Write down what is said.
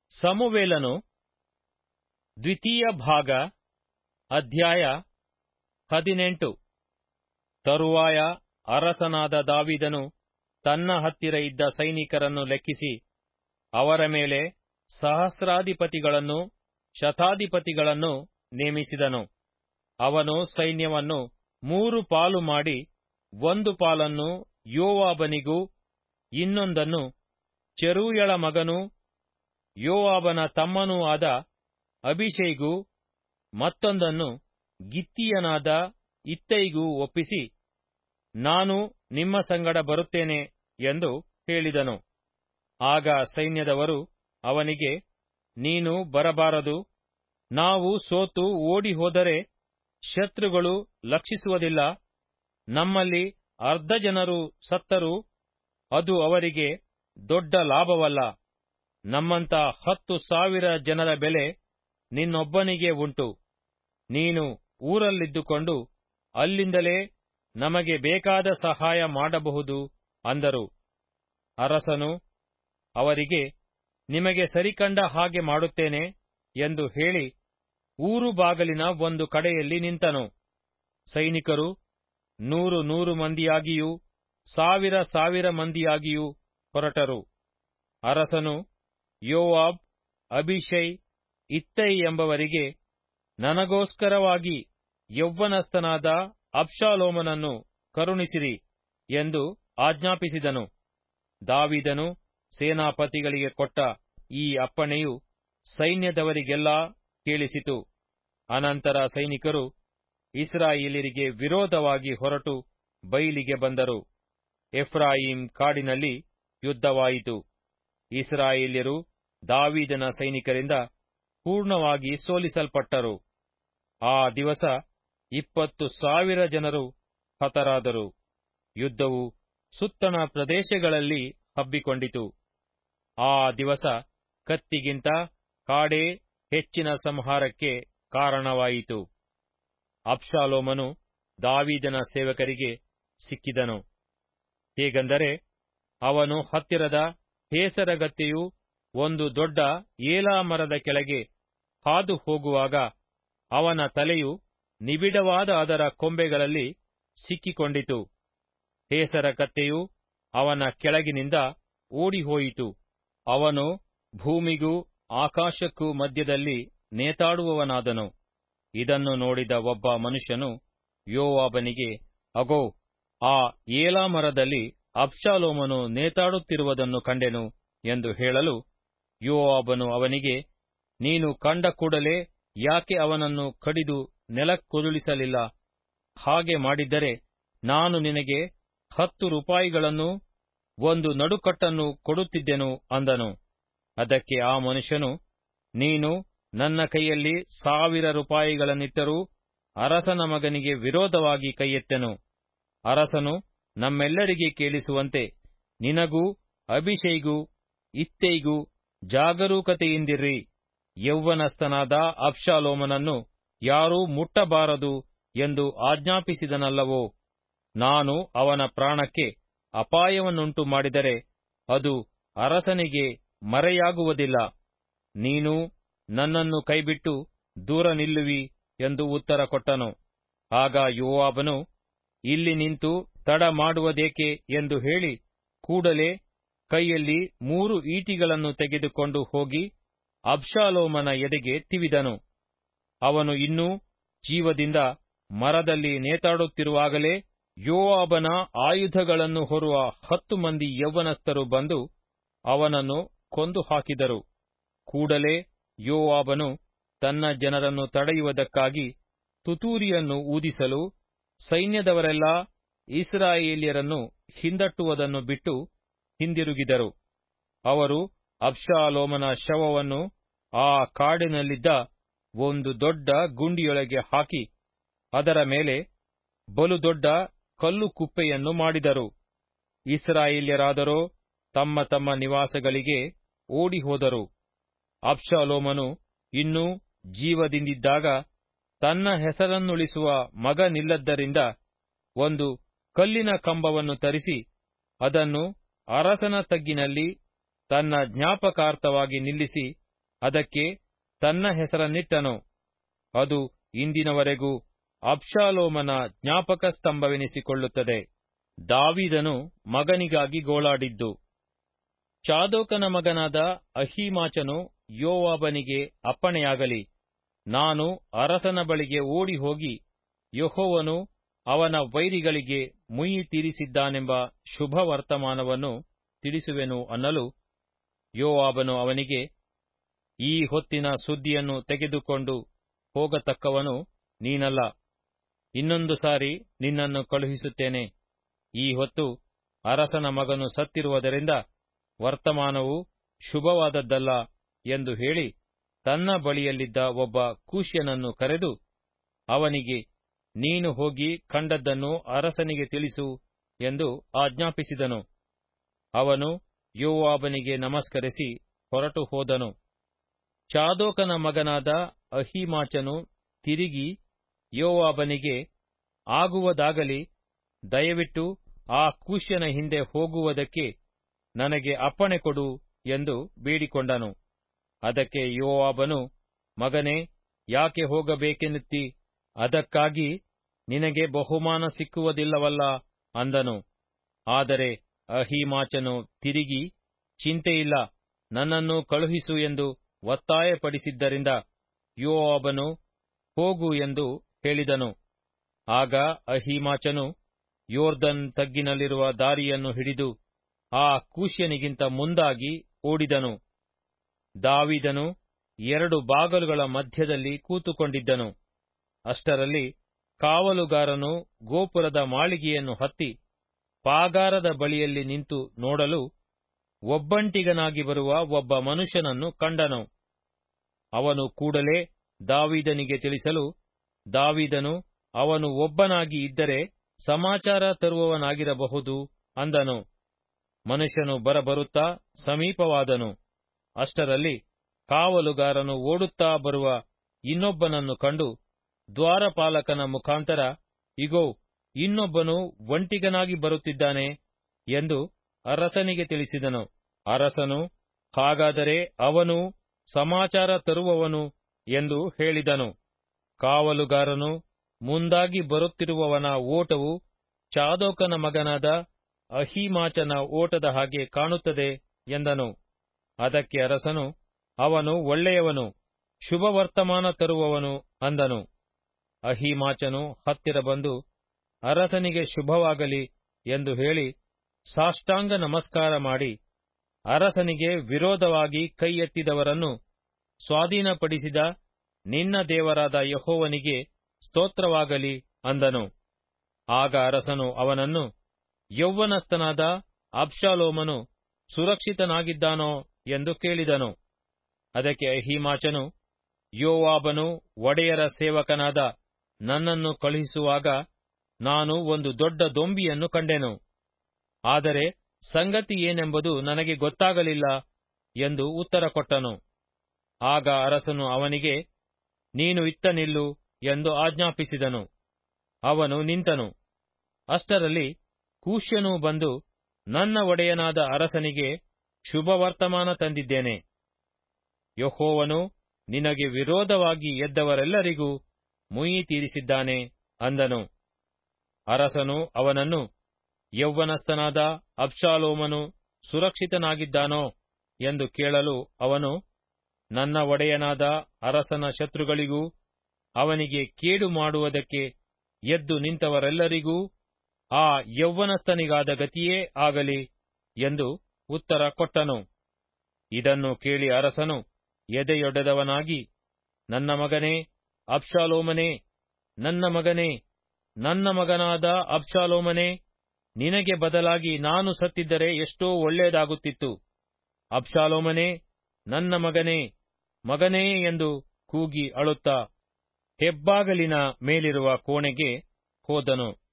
ಸಮುವೇಲನು ದ್ವಿತೀಯ ಭಾಗ ಅಧ್ಯಾಯ ಹದಿನೆಂಟು ತರುವಾಯ ಅರಸನಾದ ದಾವಿದನು ತನ್ನ ಹತ್ತಿರ ಇದ್ದ ಸೈನಿಕರನ್ನು ಲೆಕ್ಕಿಸಿ ಅವರ ಮೇಲೆ ಸಹಸ್ರಾಧಿಪತಿಗಳನ್ನು ಶತಾಧಿಪತಿಗಳನ್ನು ನೇಮಿಸಿದನು ಅವನು ಸೈನ್ಯವನ್ನು ಮೂರು ಪಾಲು ಮಾಡಿ ಒಂದು ಪಾಲನ್ನು ಯೋವಾಬನಿಗೂ ಇನ್ನೊಂದನ್ನು ಚೆರೂಯಳ ಮಗನೂ ಯೋವಾಬನ ತಮ್ಮನೂ ಆದ ಅಭಿಷೈಗೂ ಮತ್ತೊಂದನ್ನು ಗಿತ್ತೀಯನಾದ ಇತ್ತೈಗೂ ಒಪ್ಪಿಸಿ ನಾನು ನಿಮ್ಮ ಸಂಗಡ ಬರುತ್ತೇನೆ ಎಂದು ಹೇಳಿದನು ಆಗ ಸೈನ್ಯದವರು ಅವನಿಗೆ ನೀನು ಬರಬಾರದು ನಾವು ಸೋತು ಓಡಿ ಹೋದರೆ ಶತ್ರುಗಳು ಲಕ್ಷಿಸುವುದಿಲ್ಲ ನಮ್ಮಲ್ಲಿ ಅರ್ಧ ಜನರು ಸತ್ತರೂ ಅದು ಅವರಿಗೆ ದೊಡ್ಡ ಲಾಭವಲ್ಲ ನಮ್ಮಂತ ಹತ್ತು ಸಾವಿರ ಜನರ ಬೆಲೆ ನಿನ್ನೊಬ್ಬನಿಗೆ ಉಂಟು ನೀನು ಊರಲ್ಲಿದ್ದುಕೊಂಡು ಅಲ್ಲಿಂದಲೇ ನಮಗೆ ಬೇಕಾದ ಸಹಾಯ ಮಾಡಬಹುದು ಅಂದರು ಅರಸನು ಅವರಿಗೆ ನಿಮಗೆ ಸರಿಕಂಡ ಹಾಗೆ ಮಾಡುತ್ತೇನೆ ಎಂದು ಹೇಳಿ ಊರು ಬಾಗಿಲಿನ ಒಂದು ಕಡೆಯಲ್ಲಿ ನಿಂತನು ಸೈನಿಕರು ನೂರು ನೂರು ಮಂದಿಯಾಗಿಯೂ ಸಾವಿರ ಸಾವಿರ ಮಂದಿಯಾಗಿಯೂ ಹೊರಟರು ಅರಸನು ಯೋವಾಬ್ ಅಭಿಷೈ ಇತ್ತೈ ಎಂಬವರಿಗೆ ನನಗೋಸ್ಕರವಾಗಿ ಯೌವನಸ್ಥನಾದ ಅಬ್ಷಾಲೋಮನನ್ನು ಕರುಣಿಸಿರಿ ಎಂದು ಆಜ್ಞಾಪಿಸಿದನು ದಾವಿದನು ಸೇನಾಪತಿಗಳಿಗೆ ಕೊಟ್ಟ ಈ ಅಪ್ಪಣೆಯು ಸೈನ್ಯದವರಿಗೆಲ್ಲಾ ಕೇಳಿಸಿತು ಅನಂತರ ಸೈನಿಕರು ಇಸ್ರಾಯೇಲರಿಗೆ ವಿರೋಧವಾಗಿ ಹೊರಟು ಬೈಲಿಗೆ ಬಂದರು ಎಫ್ರಾಯಿಂ ಕಾಡಿನಲ್ಲಿ ಯುದ್ಧವಾಯಿತು ಇಸ್ರಾಯೇಲ್ಯರು ದಾವೀದನ ಸೈನಿಕರಿಂದ ಪೂರ್ಣವಾಗಿ ಸೋಲಿಸಲ್ಪಟ್ಟರು ಆ ದಿವಸ ಇಪ್ಪತ್ತು ಸಾವಿರ ಜನರು ಹತರಾದರು ಯುದ್ಧವು ಸುತ್ತಣ ಪ್ರದೇಶಗಳಲ್ಲಿ ಹಬ್ಬಿಕೊಂಡಿತು ಆ ದಿವಸ ಕತ್ತಿಗಿಂತ ಕಾಡೇ ಹೆಚ್ಚಿನ ಸಂಹಾರಕ್ಕೆ ಕಾರಣವಾಯಿತು ಅಬ್ಷಾಲೋಮನು ದಾವೀದನ ಸೇವಕರಿಗೆ ಸಿಕ್ಕಿದನು ಹೇಗೆಂದರೆ ಅವನು ಹತ್ತಿರದ ಹೇಸರಗತ್ತೆಯು ಒಂದು ದೊಡ್ಡ ಏಲಾ ಮರದ ಕೆಳಗೆ ಹಾದು ಹೋಗುವಾಗ ಅವನ ತಲೆಯು ನಿಬಿಡವಾದ ಅದರ ಕೊಂಬೆಗಳಲ್ಲಿ ಸಿಕ್ಕಿಕೊಂಡಿತು ಹೇಸರ ಕತ್ತೆಯು ಅವನ ಕೆಳಗಿನಿಂದ ಓಡಿಹೋಯಿತು ಅವನು ಭೂಮಿಗೂ ಆಕಾಶಕ್ಕೂ ಮಧ್ಯದಲ್ಲಿ ನೇತಾಡುವವನಾದನು ಇದನ್ನು ನೋಡಿದ ಒಬ್ಬ ಮನುಷ್ಯನು ಯೋವಾಬನಿಗೆ ಅಗೋ ಆ ಏಲಾ ಮರದಲ್ಲಿ ಅಬ್ಷಾಲೋಮನು ನೇತಾಡುತ್ತಿರುವುದನ್ನು ಕಂಡೆನು ಎಂದು ಹೇಳಲು ಯೋವಾಬನು ಅವನಿಗೆ ನೀನು ಕಂಡ ಕೂಡಲೇ ಯಾಕೆ ಅವನನ್ನು ಕಡಿದು ನೆಲಕ್ಕುರುಳಿಸಲಿಲ್ಲ ಹಾಗೆ ಮಾಡಿದ್ದರೆ ನಾನು ನಿನಗೆ ಹತ್ತು ರೂಪಾಯಿಗಳನ್ನು ಒಂದು ನಡುಕಟ್ಟನ್ನು ಕೊಡುತ್ತಿದ್ದೆನು ಅಂದನು ಅದಕ್ಕೆ ಆ ಮನುಷ್ಯನು ನೀನು ನನ್ನ ಕೈಯಲ್ಲಿ ಸಾವಿರ ರೂಪಾಯಿಗಳನ್ನಿಟ್ಟರೂ ಅರಸನ ಮಗನಿಗೆ ವಿರೋಧವಾಗಿ ಕೈಯೆತ್ತೆನು ಅರಸನು ನಮ್ಮೆಲ್ಲರಿಗೆ ಕೇಳಿಸುವಂತೆ ನಿನಗೂ ಅಭಿಷೇಗೂ ಇತ್ತೈಗೂ ಜಾಗರೂಕತೆಯಿಂದಿರ್ರಿ ಯೌವನಸ್ಥನಾದ ಅಬ್ಷಾಲೋಮನನ್ನು ಯಾರೂ ಮುಟ್ಟಬಾರದು ಎಂದು ಆಜ್ಞಾಪಿಸಿದನಲ್ಲವೋ ನಾನು ಅವನ ಪ್ರಾಣಕ್ಕೆ ಅಪಾಯವನ್ನುಂಟು ಮಾಡಿದರೆ ಅದು ಅರಸನಿಗೆ ಮರೆಯಾಗುವುದಿಲ್ಲ ನೀನು ನನ್ನನ್ನು ಕೈಬಿಟ್ಟು ದೂರ ನಿಲ್ಲುವಿ ಎಂದು ಉತ್ತರ ಕೊಟ್ಟನು ಆಗ ಯೋವಾಬನು ಇಲ್ಲಿ ನಿಂತು ತಡ ಮಾಡುವುದೇಕೆ ಎಂದು ಹೇಳಿ ಕೂಡಲೇ ಕೈಯಲ್ಲಿ ಮೂರು ಈಟಿಗಳನ್ನು ತೆಗೆದುಕೊಂಡು ಹೋಗಿ ಅಬ್ಷಾಲೋಮನ ಎದೆಗೆ ತಿವಿದನು ಅವನು ಇನ್ನೂ ಜೀವದಿಂದ ಮರದಲ್ಲಿ ನೇತಾಡುತ್ತಿರುವಾಗಲೇ ಯೋವಾಬನ ಆಯುಧಗಳನ್ನು ಹೊರುವ ಹತ್ತು ಮಂದಿ ಯೌವನಸ್ಥರು ಬಂದು ಅವನನ್ನು ಕೊಂದು ಹಾಕಿದರು ಕೂಡಲೇ ಯೋವಾಬನು ತನ್ನ ಜನರನ್ನು ತಡೆಯುವುದಕ್ಕಾಗಿ ತುತೂರಿಯನ್ನು ಊದಿಸಲು ಸೈನ್ಯದವರೆಲ್ಲ ಇಸ್ರಾಯೇಲ್ಯರನ್ನು ಹಿಂದಟ್ಟುವುದನ್ನು ಬಿಟ್ಟು ಹಿಂದಿರುಗಿದರು ಅವರು ಅಬ್ಷಾಲೋಮನ ಶವವನ್ನು ಆ ಕಾಡಿನಲ್ಲಿದ್ದ ಒಂದು ದೊಡ್ಡ ಗುಂಡಿಯೊಳಗೆ ಹಾಕಿ ಅದರ ಮೇಲೆ ಬಲು ದೊಡ್ಡ ಕಲ್ಲು ಕುಪ್ಪೆಯನ್ನು ಮಾಡಿದರು ಇಸ್ರಾಯೇಲ್ಯರಾದರೋ ತಮ್ಮ ತಮ್ಮ ನಿವಾಸಗಳಿಗೆ ಓಡಿಹೋದರು ಅಬ್ಷಾಲೋಮನು ಇನ್ನೂ ಜೀವದಿಂದಿದ್ದಾಗ ತನ್ನ ಹೆಸರನ್ನುಳಿಸುವ ಮಗನಿಲ್ಲದ್ದರಿಂದ ಒಂದು ಕಲ್ಲಿನ ಕಂಬವನ್ನು ತರಿಸಿ ಅದನ್ನು ಅರಸನ ತಗ್ಗಿನಲ್ಲಿ ತನ್ನ ಜ್ಞಾಪಕಾರ್ಥವಾಗಿ ನಿಲ್ಲಿಸಿ ಅದಕ್ಕೆ ತನ್ನ ಹೆಸರನ್ನಿಟ್ಟನು ಅದು ಇಂದಿನವರೆಗೂ ಅಬ್ಷಾಲೋಮನ ಜ್ಞಾಪಕ ಸ್ತಂಭವೆನಿಸಿಕೊಳ್ಳುತ್ತದೆ ದಾವಿದನು ಮಗನಿಗಾಗಿ ಗೋಳಾಡಿದ್ದು ಚಾದೋಕನ ಮಗನಾದ ಅಹೀಮಾಚನು ಯೋವಾಬನಿಗೆ ಅಪ್ಪಣೆಯಾಗಲಿ ನಾನು ಅರಸನ ಬಳಿಗೆ ಓಡಿ ಹೋಗಿ ಯೆಹೋವನು ಅವನ ವೈರಿಗಳಿಗೆ ಮುಯ್ಯಿ ತೀರಿಸಿದ್ದಾನೆಂಬ ಶುಭ ವರ್ತಮಾನವನ್ನು ತಿಳಿಸುವೆನು ಅನ್ನಲು ಯೋವಾಬನು ಅವನಿಗೆ ಈ ಹೊತ್ತಿನ ಸುದ್ದಿಯನ್ನು ತೆಗೆದುಕೊಂಡು ಹೋಗತಕ್ಕವನು ನೀನಲ್ಲ ಇನ್ನೊಂದು ಸಾರಿ ನಿನ್ನನ್ನು ಕಳುಹಿಸುತ್ತೇನೆ ಈ ಹೊತ್ತು ಅರಸನ ಮಗನು ಸತ್ತಿರುವುದರಿಂದ ವರ್ತಮಾನವು ಶುಭವಾದದ್ದಲ್ಲ ಎಂದು ಹೇಳಿ ತನ್ನ ಬಳಿಯಲ್ಲಿದ್ದ ಒಬ್ಬ ಕೂಶ್ಯನನ್ನು ಕರೆದು ಅವನಿಗೆ ನೀನು ಹೋಗಿ ಕಂಡದ್ದನ್ನು ಅರಸನಿಗೆ ತಿಳಿಸು ಎಂದು ಆಜ್ಞಾಪಿಸಿದನು ಅವನು ಯೋವಾಬನಿಗೆ ನಮಸ್ಕರಿಸಿ ಹೊರಟು ಹೋದನು ಚಾದೋಕನ ಮಗನಾದ ಅಹಿಮಾಚನು ತಿರುಗಿ ಯೋವಾಬನಿಗೆ ಆಗುವುದಾಗಲಿ ದಯವಿಟ್ಟು ಆ ಕೂಶ್ಯನ ಹಿಂದೆ ಹೋಗುವುದಕ್ಕೆ ನನಗೆ ಅಪ್ಪಣೆ ಕೊಡು ಎಂದು ಬೇಡಿಕೊಂಡನು ಅದಕ್ಕೆ ಯೋವಾಬನು ಮಗನೇ ಯಾಕೆ ಹೋಗಬೇಕೆನ್ನುತ್ತಿ ಅದಕ್ಕಾಗಿ ನಿನಗೆ ಬಹುಮಾನ ಸಿಕ್ಕುವುದಿಲ್ಲವಲ್ಲ ಅಂದನು ಆದರೆ ಅಹಿಮಾಚನು ತಿರುಗಿ ಚಿಂತೆಯಿಲ್ಲ ನನ್ನನ್ನು ಕಳುಹಿಸು ಎಂದು ಒತ್ತಾಯಪಡಿಸಿದ್ದರಿಂದ ಯೋವಾಬನು ಹೋಗು ಎಂದು ಹೇಳಿದನು ಆಗ ಅಹಿಮಾಚನು ಯೋರ್ದನ್ ತಗ್ಗಿನಲ್ಲಿರುವ ದಾರಿಯನ್ನು ಹಿಡಿದು ಆ ಕೂಶ್ಯನಿಗಿಂತ ಮುಂದಾಗಿ ಓಡಿದನು ದಾವಿದನು ಎರಡು ಬಾಗಲುಗಳ ಮಧ್ಯದಲ್ಲಿ ಕೂತುಕೊಂಡಿದ್ದನು ಅಷ್ಟರಲ್ಲಿ ಕಾವಲುಗಾರನು ಗೋಪುರದ ಮಾಳಿಗೆಯನ್ನು ಹತ್ತಿ ಪಾಗಾರದ ಬಳಿಯಲ್ಲಿ ನಿಂತು ನೋಡಲು ಒಬ್ಬಂಟಿಗನಾಗಿ ಬರುವ ಒಬ್ಬ ಮನುಷ್ಯನನ್ನು ಕಂಡನು ಅವನು ಕೂಡಲೇ ದಾವಿದನಿಗೆ ತಿಳಿಸಲು ದಾವಿದನು ಅವನು ಒಬ್ಬನಾಗಿ ಇದ್ದರೆ ಸಮಾಚಾರ ತರುವವನಾಗಿರಬಹುದು ಅಂದನು ಮನುಷ್ಯನು ಬರಬರುತ್ತಾ ಸಮೀಪವಾದನು ಅಷ್ಟರಲ್ಲಿ ಕಾವಲುಗಾರನು ಓಡುತ್ತಾ ಬರುವ ಇನ್ನೊಬ್ಬನನ್ನು ಕಂಡು ದ್ವಾರಪಾಲಕನ ಮುಖಾಂತರ ಇಗೋ ಇನ್ನೊಬ್ಬನು ಒಂಟಿಗನಾಗಿ ಬರುತ್ತಿದ್ದಾನೆ ಎಂದು ಅರಸನಿಗೆ ತಿಳಿಸಿದನು ಅರಸನು ಹಾಗಾದರೆ ಅವನು ಸಮಾಚಾರ ತರುವವನು ಎಂದು ಹೇಳಿದನು ಕಾವಲುಗಾರನು ಮುಂದಾಗಿ ಬರುತ್ತಿರುವವನ ಓಟವು ಚಾದೋಕನ ಮಗನಾದ ಅಹಿಮಾಚನ ಓಟದ ಹಾಗೆ ಕಾಣುತ್ತದೆ ಎಂದನು ಅದಕ್ಕೆ ಅರಸನು ಅವನು ಒಳ್ಳೆಯವನು ಶುಭ ವರ್ತಮಾನ ತರುವವನು ಅಂದನು ಅಹಿಮಾಚನು ಹತ್ತಿರ ಬಂದು ಅರಸನಿಗೆ ಶುಭವಾಗಲಿ ಎಂದು ಹೇಳಿ ಸಾಷ್ಟಾಂಗ ನಮಸ್ಕಾರ ಮಾಡಿ ಅರಸನಿಗೆ ವಿರೋಧವಾಗಿ ಕೈ ಎತ್ತಿದವರನ್ನು ಸ್ವಾಧೀನಪಡಿಸಿದ ನಿನ್ನ ದೇವರಾದ ಯಹೋವನಿಗೆ ಸ್ತೋತ್ರವಾಗಲಿ ಅಂದನು ಆಗ ಅರಸನು ಅವನನ್ನು ಯೌವನಸ್ಥನಾದ ಅಬ್ಷಾಲೋಮನು ಸುರಕ್ಷಿತನಾಗಿದ್ದಾನೋ ಎಂದು ಕೇಳಿದನು ಅದಕ್ಕೆ ಅಹಿಮಾಚನು ಯೋವಾಬನು ಒಡೆಯರ ಸೇವಕನಾದ ನನ್ನನ್ನು ಕಳುಹಿಸುವಾಗ ನಾನು ಒಂದು ದೊಡ್ಡ ದೊಂಬಿಯನ್ನು ಕಂಡೆನು ಆದರೆ ಸಂಗತಿ ಏನೆಂಬುದು ನನಗೆ ಗೊತ್ತಾಗಲಿಲ್ಲ ಎಂದು ಉತ್ತರ ಕೊಟ್ಟನು ಆಗ ಅರಸನು ಅವನಿಗೆ ನೀನು ಇತ್ತ ನಿಲ್ಲು ಎಂದು ಆಜ್ಞಾಪಿಸಿದನು ಅವನು ನಿಂತನು ಅಷ್ಟರಲ್ಲಿ ಕೂಶ್ಯನು ಬಂದು ನನ್ನ ಒಡೆಯನಾದ ಅರಸನಿಗೆ ಶುಭವರ್ತಮಾನ ತಂದಿದ್ದೇನೆ ಯಹೋವನು ನಿನಗೆ ವಿರೋಧವಾಗಿ ಎದ್ದವರೆಲ್ಲರಿಗೂ ಮುಯ್ಯಿ ತೀರಿಸಿದ್ದಾನೆ ಅಂದನು ಅರಸನು ಅವನನ್ನು ಯೌವನಸ್ಥನಾದ ಅಬ್ಷಾಲೋಮನು ಸುರಕ್ಷಿತನಾಗಿದ್ದಾನೋ ಎಂದು ಕೇಳಲು ಅವನು ನನ್ನ ಒಡೆಯನಾದ ಅರಸನ ಶತ್ರುಗಳಿಗೂ ಅವನಿಗೆ ಕೇಡು ಮಾಡುವುದಕ್ಕೆ ಎದ್ದು ನಿಂತವರೆಲ್ಲರಿಗೂ ಆ ಯೌವನಸ್ಥನಿಗಾದ ಗತಿಯೇ ಆಗಲಿ ಎಂದು ಉತ್ತರ ಕೊಟ್ಟನು ಇದನ್ನು ಕೇಳಿ ಅರಸನು ಎದೆಯೊಡೆದವನಾಗಿ ನನ್ನ ಮಗನೇ ಅಬ್ಷಾಲೋಮನೇ ನನ್ನ ಮಗನೇ ನನ್ನ ಮಗನಾದ ಅಬ್ಷಾಲೋಮನೇ ನಿನಗೆ ಬದಲಾಗಿ ನಾನು ಸತ್ತಿದ್ದರೆ ಎಷ್ಟೋ ಒಳ್ಳೆಯದಾಗುತ್ತಿತ್ತು ಅಬ್ಷಾಲೋಮನೇ ನನ್ನ ಮಗನೇ ಮಗನೇ ಎಂದು ಕೂಗಿ ಅಳುತ್ತಾ ಹೆಬ್ಬಾಗಲಿನ ಮೇಲಿರುವ ಕೋಣೆಗೆ ಹೋದನು